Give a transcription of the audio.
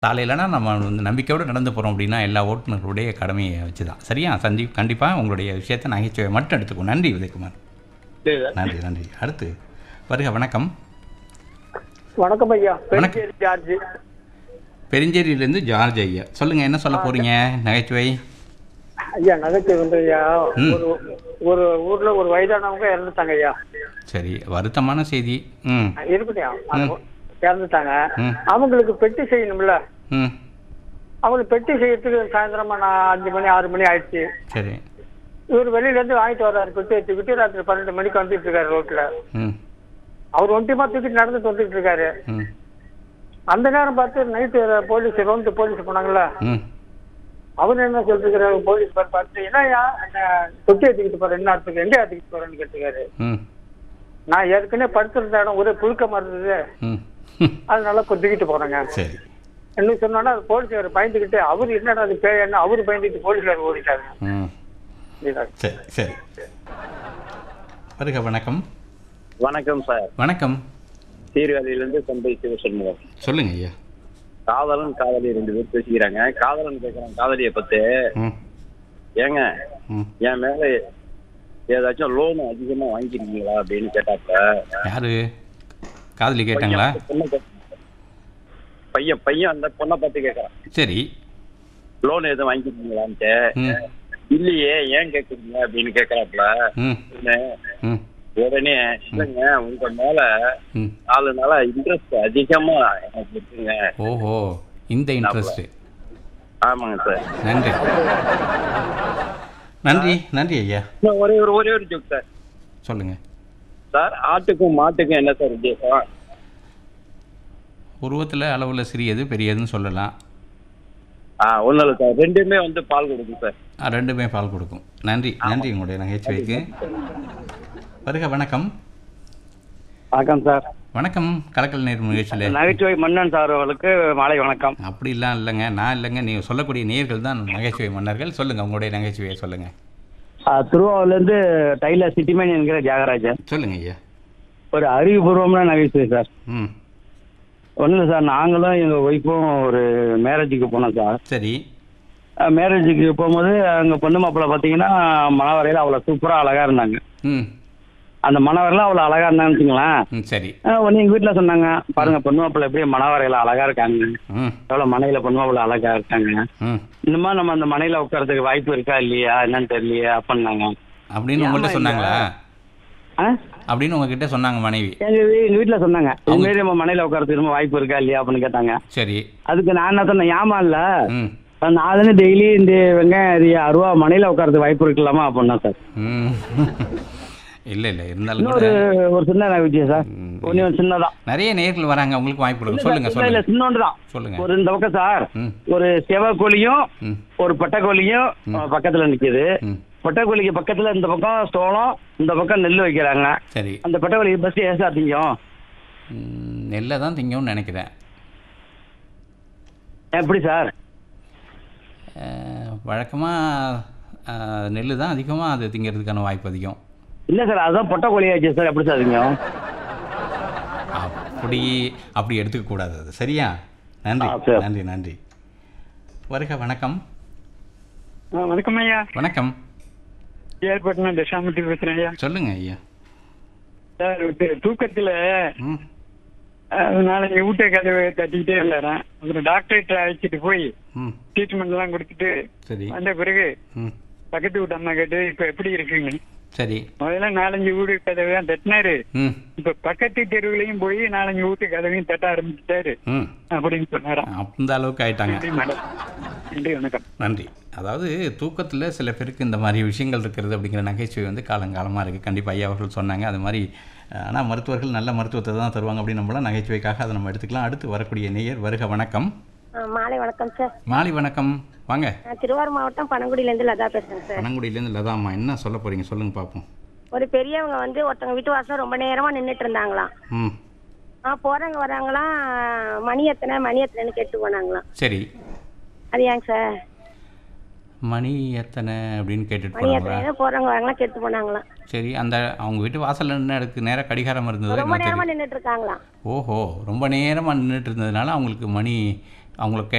சாலையிலனா நம்ம வந்து நம்பிக்கையோடு நடந்து போகிறோம் அப்படின்னா எல்லா ஓட்டுநர்களுடைய கடமையை வச்சு தான் சரியா சந்தீப் கண்டிப்பாக உங்களுடைய விஷயத்தை நகைச்சுவை மட்டும் எடுத்துக்கோ நன்றி உதயகுமார் நன்றி நன்றி அடுத்து வருக வணக்கம் வணக்கம் ஐயா வணக்கம். பெருஞ்சேரி ஜார்ஜ் பெருஞ்சேரியிலேருந்து ஜார்ஜ் ஐயா சொல்லுங்கள் என்ன சொல்ல போகிறீங்க நகைச்சுவை ஐயா நகைச்சுவை வந்து ஐயா ம். ஒரு ஒரு ஊர்ல ஒரு வயதானவங்க இறந்துட்டாங்க ஐயா சரி வருத்தமான செய்தி ம் இருக்கட்டும் இறந்துட்டாங்க ம். அவங்களுக்கு பெட்டி செய்யணும்ல ம் அவங்களுக்கு பெட்டி செய்யறதுக்கு சாயந்தரமா நான் அஞ்சு மணி ஆறு மணி ஆயிடுச்சு சரி இவர் வெளியில இருந்து வாங்கிட்டு வர்றாரு பெட்டி வச்சுக்கிட்டு ராத்திரி பன்னெண்டு மணிக்கு வந்துட்டு இருக்காரு ரோட்ல ம் அவர் ஒன்றியமா தூக்கிட்டு நடந்துட்டு வந்துட்டு இருக்காரு ம் அந்த நேரம் பார்த்து நைட்டு போலீஸ் ரோந்து போலீஸ் போனாங்கல்ல ம் அவர் என்ன சொல்லிருக்கிறாரு போலீஸ் பார் பார்த்து என்னய்யா என்ன தொட்டி ஏத்திக்கிட்டு போறேன் என்ன அர்த்தத்துக்கு எங்க ஏத்திக்கிட்டு போறேன்னு கேட்டுக்காரு ம் நான் ஏற்கனவே படுத்திருந்த இடம் ஒரே புழுக்கமா இருந்தது ம் அதனால கொத்திக்கிட்டு போறேங்க சரி என்ன சொன்னோன்னா அது போலீஸ்கார் பயந்துக்கிட்டு அவர் என்னடா அது பேர் என்ன அவரு பயந்துக்கிட்டு போலீஸ்கார் ஓடிட்டாரு ம் அப்படின்னாரு. சரி சரி வருக வணக்கம் வணக்கம் சார் வணக்கம் சீர்காழியிலிருந்து தந்தை சிவசண்முகம் சொல்லுங்க ஐயா காதலன் காதலி ரெண்டு பேர் பேசிக்கிறாங்க காதலன் கேட்கறான் காதலியை பத்து ம் ஏங்க ம் என் மேல ஏதாச்சும் லோன் அதிகமா வாங்கிருக்கீங்களா அப்படின்னு கேட்டாப்ப யாரு காதலி கேட்டாங்களா பையன் பொண்ணை கேட்கறான். பையன் பையன் அந்த பொண்ணை பார்த்து கேட்கறான் சரி லோன் எதுவும் வாங்கிருக்கீங்களான்ட்டு ம் இல்லையே ஏன் கேக்குறீங்க அப்படின்னு கேக்குறாப்புல ம் உடனே ம் உடனே இல்லைங்க உங்க மேல ம் நாலு நாளா இன்ட்ரெஸ்ட் அதிகமா எனக்கு இருக்குங்க ஓஹோ இந்த இன்ட்ரெஸ்ட்டு ஆமாங்க சார் நன்றி நன்றி நன்றி ஐயா இன்னும் ஒரே ஒரு ஒரே ஒரு ஜோக் சார் சொல்லுங்க சார் ஆட்டுக்கும் மாட்டுக்கும் என்ன சார் வித்தியாசம் உருவத்தில் அளவில் சிறியது பெரியதுன்னு சொல்லலாம் ஆ ஒன்றும் இல்லை சார் ரெண்டுமே வந்து பால் கொடுக்கும் சார் ஆ, ரெண்டுமே பால் கொடுக்கும் நன்றி நன்றி உங்களுடைய நகைச்சுவைக்கு வருக வணக்கம் வணக்கம் சார் வணக்கம் கலக்கல் நேர் நிகழ்ச்சியில் நகைச்சுவை மன்னன் சார் அவர்களுக்கு மாலை வணக்கம் அப்படிலாம் இல்லைங்க நான் இல்லைங்க நீங்கள் சொல்லக்கூடிய நேர்கள் தான் நகைச்சுவை மன்னர்கள் சொல்லுங்கள் உங்களுடைய நகைச்சுவையை சொல்லுங்கள் ஆஹ் திருவாரூர்லேருந்து டைலர் சிட்டிமேன் என்கிற தியாகராஜன் சொல்லுங்க ஐயா ஒரு அறிவுபூர்வமான நகைச்சுவை சார் ம் ஒன்றும் இல்லை சார் நாங்களும் எங்கள் ஒய்ஃபும் ஒரு மேரேஜுக்கு போனோம் சார் சரி மேரேஜுக்கு போகும்போது அங்கே பொண்ணு மாப்பிள்ளை பார்த்தீங்கன்னா மணவரையில் அவ்வளோ சூப்பராக அழகாக இருந்தாங்க ம் அந்த மணவரையில் அவ்வளோ அழகாக இருந்தாங்கன்னு வச்சுங்களேன் ம் சரி ஒன்று எங்கள் வீட்டில் சொன்னாங்க பாருங்க பொண்ணு மாப்பிள்ளை எப்படி மணவரையில் அழகாக இருக்காங்க ம் எவ்வளோ மனையில் பொண்ணு மாப்பிள்ளை அழகாக இருக்காங்க ம் இந்த மாதிரி நம்ம அந்த மனையில் உட்காரத்துக்கு வாய்ப்பு இருக்கா இல்லையா என்னன்னு தெரியலையா அப்படின்னாங்க அப்படின்னு உங்கள்கிட்ட ஏம்மா சொன்னாங்களா ஆ அப்படின்னு உங்ககிட்ட சொன்னாங்க மனைவி எங்க வீ- எங்க வீட்டுல சொன்னாங்க இது மாதிரி நம்ம மனையில உட்காரத்துக்கு ரொம்ப வாய்ப்பு இருக்கா இல்லையா அப்படின்னு கேட்டாங்க சரி அதுக்கு நான் என்ன சொன்னேன் ஏமா இல்ல ம் நான் தானே டெய்லி இந்த வெங்காயம் அரிய அருவா மனையில உட்காரத்துக்கு வாய்ப்பு இருக்கலாமா அப்படின்னா சார் ம் இல்லை இல்லை இருந்தாலும் இன்னொரு கூட ஒரு சின்ன நகைச்சுவை சார் ம். கொஞ்சம் சின்னதான் நிறைய நேர்கள் வராங்க உங்களுக்கு வாய்ப்பு கொடுங்க சொல்லுங்க இல்ல, இல்ல சொல்லுங்க சின்னோண்டு தான் சொல்லுங்க ஒரு இந்த பக்கம் சார் ம் ஒரு செவக்கோழியும் ம் ஒரு பட்டக்கோழியும் அஹ், பக்கத்துல நிக்குது ம் பட்டக்கோழிக்கு பக்கத்துல இந்த பக்கம் சோளம் இந்த பக்கம் நெல் வைக்கிறாங்க சரி அந்த பட்டக்கோழி பஸ் ஏசா திங்கும் ம், நெல்லை தான் திங்கும்னு நினைக்கிறேன் எப்படி சார் வழக்கமாக நெல் தான் அதிகமாக அது திங்கிறதுக்கான வாய்ப்பு அதிகம் இல்ல சார் அதான் பொட்டக்கோழி ஆச்சு சார் எப்படி சார் திங்கும் அப்படி அப்படி எடுத்துக்க கூடாது அது சரியா நன்றி ஆ, சரி. நன்றி நன்றி வருக வணக்கம் வணக்கம் ஐயா வணக்கம் ஏற்பட்டு தசாமூர்த்தி பேசுறேன் ஐயா சொல்லுங்க ஐயா சார் தூக்கத்துல ம் நாளைக்கு வீட்டு கதவை தட்டிக்கிட்டே இருந்தாரேன் அப்புறம் டாக்டர்கிட்ட அழைச்சிட்டு போய் ம் ட்ரீட்மெண்ட் எல்லாம் கொடுத்துட்டு சரி வந்த பிறகு ம் பக்கத்து வீட்டு அம்மா கேட்டு இப்ப எப்படி இருக்குங்க சரி முதல்ல நாலஞ்சு வீடு கதவை தான் தட்டினாரு ம் இப்ப பக்கத்து தெருவுலயும் போய் நாலஞ்சு வீட்டு கதவையும் தட்ட ஆரம்பிச்சிட்டாரு ம் அப்படின்னு சொன்னாராம் அந்த அளவுக்கு ஆயிட்டாங்க நன்றி மேடம் நன்றி வணக்கம் நன்றி அதாவது தூக்கத்தில் சில பேருக்கு இந்த மாதிரி விஷயங்கள் இருக்கிறது அப்படிங்கிற நகைச்சுவை வந்து காலங்காலமாக இருக்குது கண்டிப்பாக ஐயா அவர்கள் சொன்னாங்க அது மாதிரி ஆனால் மருத்துவர்கள் நல்ல மருத்துவத்தை தான் தருவாங்க அப்படின்னு நம்மளாம் நகைச்சுவைக்காக அதை நம்ம எடுத்துக்கலாம் அடுத்து வரக்கூடிய நேயர் வருக வணக்கம் ஆ, மாலை வணக்கம் சார் மாலை வணக்கம் வாங்க நான் திருவாரூர் மாவட்டம் பனங்குடியிலேருந்து லதா பேசுறேன் சார் பனங்குடியிலேருந்து லதாம்மா என்ன சொல்ல போகிறீங்க சொல்லுங்கள் பார்ப்போம் ஒரு பெரியவங்க வந்து ஒருத்தவங்க வீட்டு வாசல் ரொம்ப நேரமா நின்றுட்டு இருந்தாங்களாம் ம் ஆ போறவங்க வராங்களாம் மணி எத்தனை மணி எத்தனைன்னு கேட்டு போனாங்களாம் சரி அது ஏங்க சார் மணி எத்தனை அப்படின்னு கேட்டுட்டு மணி போனாங்களா எத்தனை போறவங்க வராங்களாம் கேட்டு போனாங்களாம் சரி அந்த அவங்க வீட்டு வாசல்ல நின்று அதுக்கு நேராக கடிகாரம் இருந்தது ரொம்ப என்ன நேரமா தெரியும் நின்றுட்டு இருக்காங்களாம் ஓஹோ ரொம்ப நேரமாக நின்றுட்டு இருந்ததுனால அவங்களுக்கு மணி அவங்களுக்கு